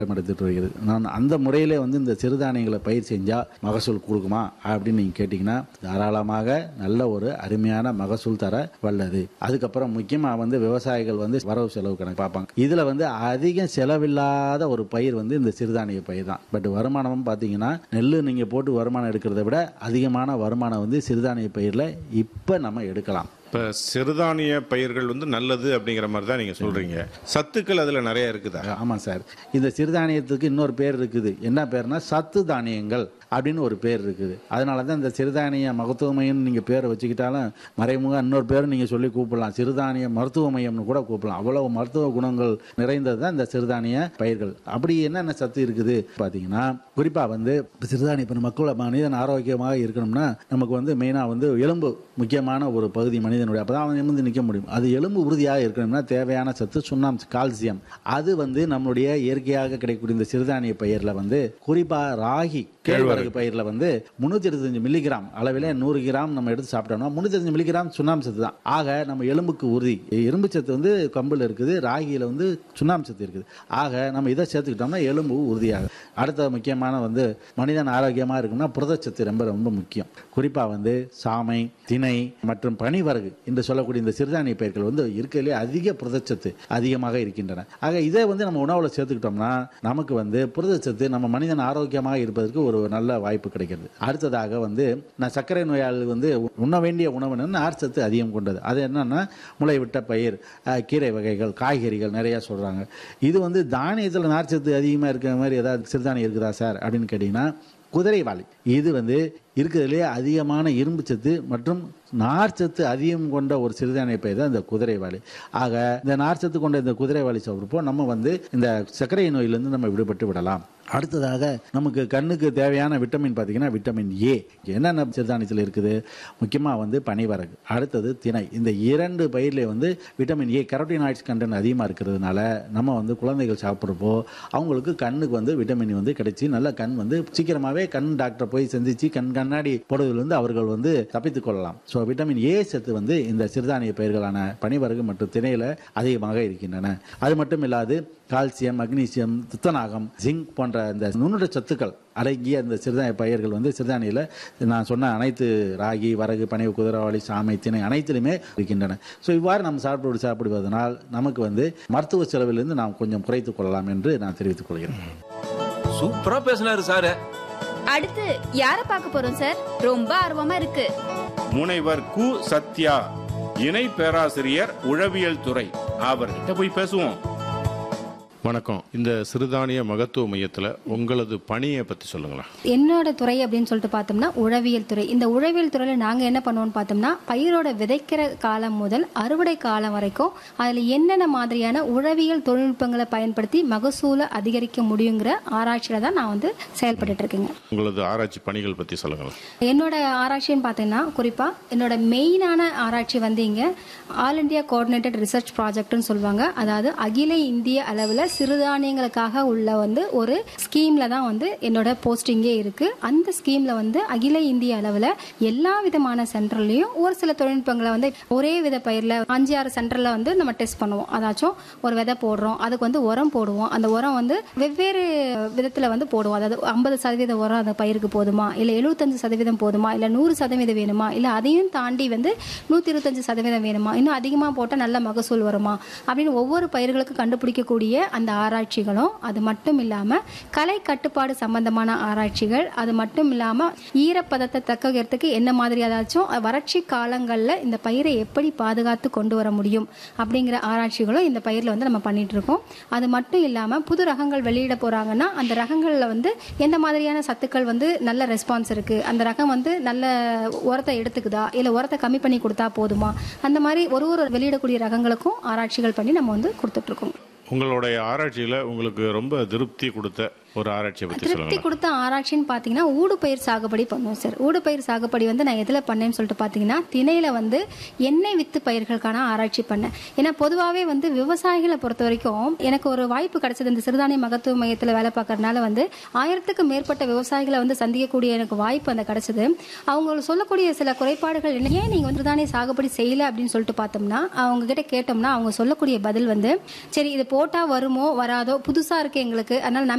எடுத்துட்டு வருகிறது நான் அந்த முறையிலே வந்து இந்த சிறுதானியங்களை பயிர் செஞ்சால் மகசூல் கொடுக்குமா அப்படின்னு நீங்கள் கேட்டிங்கன்னா தாராளமாக நல்ல ஒரு அருமையான மகசூல் தர வல்லது அதுக்கப்புறம் முக்கியமாக வந்து விவசாயிகள் வந்து வரவு செலவு கணக்கு பார்ப்பாங்க இதில் வந்து அதிக செலவில்லாத ஒரு பயிர் வந்து இந்த சிறுதானிய பயிர் தான் பட் வருமானமும் பார்த்தீங்கன்னா நெல் நீங்கள் போட்டு வருமானம் எடுக்கிறத விட அதிகமான வருமானம் வந்து சிறுதானிய பயிரில் இப்போ நம்ம எடுக்கலாம் இப்போ சிறுதானிய பயிர்கள் வந்து நல்லது அப்படிங்கிற மாதிரி தான் நீங்கள் சொல்கிறீங்க சத்துக்கள் அதில் நிறைய இருக்குதா ஆமாம் சார் இந்த சிறுதானியத்துக்கு இன்னொரு பேர் இருக்குது என்ன பேர்னா சத்து தானியங்கள் அப்படின்னு ஒரு பேர் இருக்குது அதனால தான் இந்த சிறுதானிய மருத்துவ மையம்னு நீங்கள் பேரை வச்சுக்கிட்டாலும் மறைமுக இன்னொரு பேரும் நீங்கள் சொல்லி கூப்பிடலாம் சிறுதானிய மருத்துவ மையம்னு கூட கூப்பிடலாம் அவ்வளவு மருத்துவ குணங்கள் நிறைந்தது தான் இந்த சிறுதானிய பயிர்கள் அப்படி என்னென்ன சத்து இருக்குது பார்த்தீங்கன்னா குறிப்பாக வந்து இப்ப சிறுதானிய இப்போ மக்கள் மனிதன் ஆரோக்கியமாக இருக்கணும்னா நமக்கு வந்து மெயினாக வந்து எலும்பு முக்கியமான ஒரு பகுதி மனிதனுடைய அப்போ தான் அவன் நிமிர்ந்து நிற்க முடியும் அது எலும்பு உறுதியாக இருக்கணும்னா தேவையான சத்து சுண்ணாம்பு கால்சியம் அது வந்து நம்மளுடைய இயற்கையாக கிடைக்கக்கூடிய இந்த சிறுதானிய பயிரில் வந்து குறிப்பாக ராகி கேழ்வரகு பயிரில் வந்து முந்நூற்றி இருபத்தஞ்சு மில்லிகிராம் அளவில் நூறு கிராம் நம்ம எடுத்து சாப்பிட்டோம்னா முந்நூற்றி இருபத்தஞ்சு மில்லிகிராம் சுண்ணாம்பு சத்து தான் ஆக நம்ம எலும்புக்கு உறுதி இரும்பு சத்து வந்து கம்பில் இருக்குது ராகியில் வந்து சுண்ணாம்பு சத்து இருக்குது ஆக நம்ம இதை சேர்த்துக்கிட்டோம்னா எலும்பு உறுதியாகும் அடுத்த முக்கியமான வந்து மனிதன் ஆரோக்கியமாக இருக்குன்னா புரதச்சத்து ரொம்ப ரொம்ப முக்கியம் குறிப்பாக வந்து சாமை திணை மற்றும் பனிவரகு என்று சொல்லக்கூடிய இந்த சிறுதானிய பயிர்கள் வந்து இருக்கிறதுலே அதிக புரதச்சத்து அதிகமாக இருக்கின்றன ஆக இதை வந்து நம்ம உணவில் சேர்த்துக்கிட்டோம்னா நமக்கு வந்து புரதச்சத்து நம்ம மனிதன் ஆரோக்கியமாக இருப்பதற்கு ஒரு நல்ல வாய்ப்பு கிடைக்கிறது அடுத்ததாக வந்து நான் சர்க்கரை நோயாளி வந்து உண்ண வேண்டிய உணவு என்னன்னா நார்ச்சத்து அதிகம் கொண்டது அது என்னன்னா முளைவிட்ட பயிர் அஹ், கீரை வகைகள் காய்கறிகள் நிறைய சொல்றாங்க இது வந்து தானியத்தில் நார்ச்சத்து அதிகமாக இருக்கிற மாதிரி ஏதாவது சிறுதானியம் இருக்குதா சார் அப்படின்னு கேட்டிங்கன்னா குதிரைவாளி இது வந்து இருக்கிறதுலே அதிகமான இரும்பு சத்து மற்றும் நார்ச்சத்து அதிகம் கொண்ட ஒரு சிறுதானிய பயிர் தான் இந்த குதிரைவாளி ஆக இந்த நார்ச்சத்து கொண்ட இந்த குதிரைவாளி சாப்பிட்றப்போ நம்ம வந்து இந்த சர்க்கரை நோயிலிருந்து நம்ம விடுபட்டு விடலாம் அடுத்ததாக நமக்கு கண்ணுக்கு தேவையான விட்டமின் பார்த்தீங்கன்னா விட்டமின் ஏ என்னென்ன சிறுதானியத்தில் இருக்குது முக்கியமாக வந்து பனிவரகு அடுத்தது திணை இந்த இரண்டு பயிரில் வந்து விட்டமின் ஏ கரோட்டினாய்ட்ஸ் கண்டென்ட் அதிகமாக இருக்கிறதுனால நம்ம வந்து குழந்தைகள் சாப்பிட்றப்போ அவங்களுக்கு கண்ணுக்கு வந்து விட்டமின் வந்து கிடைச்சி நல்ல கண் வந்து சீக்கிரமாகவே கண் டாக்டரை போய் சந்திச்சு கண் கண்ணாடி போடுவதிலிருந்து அவர்கள் வந்து தப்பித்துக் கொள்ளலாம் ஸோ விட்டமின் ஏ சத்து வந்து இந்த சிறுதானிய பயிர்களான பனிவரகு மற்றும் திணையில அதிகமாக இருக்கின்றன அது மட்டும் இல்லாது கால்சியம் மக்னீசியம் துத்தநாகம் ஜிங்க் போன்ற இந்த நுண்ணுட சத்துக்கள் அடங்கிய இந்த சிறுதானிய பயிர்கள் வந்து சிறுதானியில் நான் சொன்ன அனைத்து ராகி வரகு பனைவு குதிரவாளி சாமை திணை அனைத்திலுமே இருக்கின்றன ஸோ இவ்வாறு நம்ம சாப்பிடு சாப்பிடுவதனால் நமக்கு வந்து மருத்துவ செலவிலிருந்து நாம் கொஞ்சம் குறைத்துக் கொள்ளலாம் என்று நான் தெரிவித்துக் கொள்கிறேன் சூப்பரா பேசினாரு சாரு அடுத்து யார பார்க்க போறோம் சார் ரொம்ப ஆர்வமா இருக்கு முனைவர் கு சத்யா இணை பேராசிரியர் உழவியல் துறை அவர்கிட்ட போய் பேசுவோம் வணக்கம் இந்த சிறுதானிய மகத்துவ மையத்தில் உங்களது பணியை பற்றி சொல்லுங்களேன் என்னோட துறை அப்படின்னு சொல்லிட்டு பார்த்தோம்னா உழவியல் துறை இந்த உழவியல் துறையில் நாங்கள் என்ன பண்ணுவோம்னு பார்த்தோம்னா பயிரோட விதைக்கிற காலம் முதல் அறுவடை காலம் வரைக்கும் அதில் என்னென்ன மாதிரியான உழவியல் தொழில்நுட்பங்களை பயன்படுத்தி மகசூலை அதிகரிக்க முடியுங்கிற ஆராய்ச்சியில் தான் நான் வந்து செயல்பட்டுட்டு இருக்கேங்க உங்களது ஆராய்ச்சி பணிகள் பற்றி சொல்லுங்களேன் என்னோட ஆராய்ச்சின்னு பார்த்தீங்கன்னா குறிப்பாக என்னோட மெயினான ஆராய்ச்சி வந்து இங்கே ஆல் இந்தியா கோஆர்டினேட்டட் ரிசர்ச் ப்ராஜெக்ட்னு சொல்லுவாங்க அதாவது அகில இந்திய அளவில் சிறுதானியங்களுக்காக உள்ள வந்து ஒரு ஸ்கீமில் தான் வந்து என்னோட போஸ்டிங்கே இருக்குது அந்த ஸ்கீமில் வந்து அகில இந்திய அளவில் எல்லா விதமான சென்டர்லையும் ஒரு சில தொழில்நுட்பங்களை வந்து ஒரே வித பயிரில் அஞ்சு ஆறு சென்டரில் வந்து நம்ம டெஸ்ட் பண்ணுவோம் அதாச்சும் ஒரு விதை போடுறோம் அதுக்கு வந்து உரம் போடுவோம் அந்த உரம் வந்து வெவ்வேறு விதத்தில் வந்து போடுவோம் அதாவது ஐம்பது சதவீத உரம் அந்த பயிருக்கு போதுமா இல்லை எழுபத்தஞ்சு சதவீதம் போதுமா இல்லை நூறு சதவீதம் வேணுமா இல்லை அதையும் தாண்டி வந்து நூற்றி இருபத்தஞ்சு சதவீதம் வேணுமா இன்னும் அதிகமாக போட்டால் நல்ல மகசூல் வருமா அப்படின்னு ஒவ்வொரு பயிர்களுக்கும் கண்டுபிடிக்கக்கூடிய அந்த ஆராய்ச்சிகளும் அது மட்டும் இல்லாமல் கலை கட்டுப்பாடு சம்பந்தமான ஆராய்ச்சிகள் அது மட்டும் இல்லாமல் ஈரப்பதத்தை தக்க வைக்கிறதுக்கு என்ன மாதிரி ஏதாச்சும் வறட்சி காலங்களில் இந்த பயிரை எப்படி பாதுகாத்து கொண்டு வர முடியும் அப்படிங்கிற ஆராய்ச்சிகளும் இந்த பயிரில் வந்து நம்ம பண்ணிட்டு இருக்கோம் அது மட்டும் இல்லாமல் புது ரகங்கள் வெளியிட போகிறாங்கன்னா அந்த ரகங்களில் வந்து எந்த மாதிரியான சத்துக்கள் வந்து நல்ல ரெஸ்பான்ஸ் இருக்குது அந்த ரகம் வந்து நல்ல உரத்தை எடுத்துக்குதா இல்லை உரத்தை கம்மி பண்ணி கொடுத்தா போதுமா அந்த மாதிரி ஒரு ஒரு வெளியிடக்கூடிய ரகங்களுக்கும் ஆராய்ச்சிகள் பண்ணி நம்ம வந்து கொடுத்துட்ருக்கோம் உங்களுடைய ஆராய்ச்சியில் உங்களுக்கு ரொம்ப திருப்தி கொடுத்த ஒரு ஆராய்ச்சியை பத்தி திருப்தி சொல்லுங்க கொடுத்த ஆராய்ச்சின்னு பார்த்தீங்கன்னா ஊடுபயிர் சாகுபடி பண்ணுவோம் சார் ஊடுபயிர் சாகுபடி வந்து நான் எதில் பண்ணேன்னு சொல்லிட்டு பார்த்தீங்கன்னா திணையில வந்து எண்ணெய் வித்து பயிர்களுக்கான ஆராய்ச்சி பண்ணேன் ஏன்னா பொதுவாகவே வந்து விவசாயிகளை பொறுத்த வரைக்கும் எனக்கு ஒரு வாய்ப்பு கிடைச்சது இந்த சிறுதானிய மகத்துவ மையத்தில் வேலை பார்க்கறதுனால வந்து ஆயிரத்துக்கு மேற்பட்ட விவசாயிகளை வந்து சந்திக்கக்கூடிய எனக்கு வாய்ப்பு அந்த கிடைச்சது அவங்க சொல்லக்கூடிய சில குறைபாடுகள் என்ன ஏன் நீங்கள் வந்து சிறுதானிய சாகுபடி செய்யல அப்படின்னு சொல்லிட்டு பார்த்தோம்னா அவங்க கிட்ட கேட்டோம்னா அவங்க சொல்லக்கூடிய பதில் வந்து சரி இது போட்டால் வருமோ வராதோ புதுசாக இருக்கு எங்களுக்கு அதனால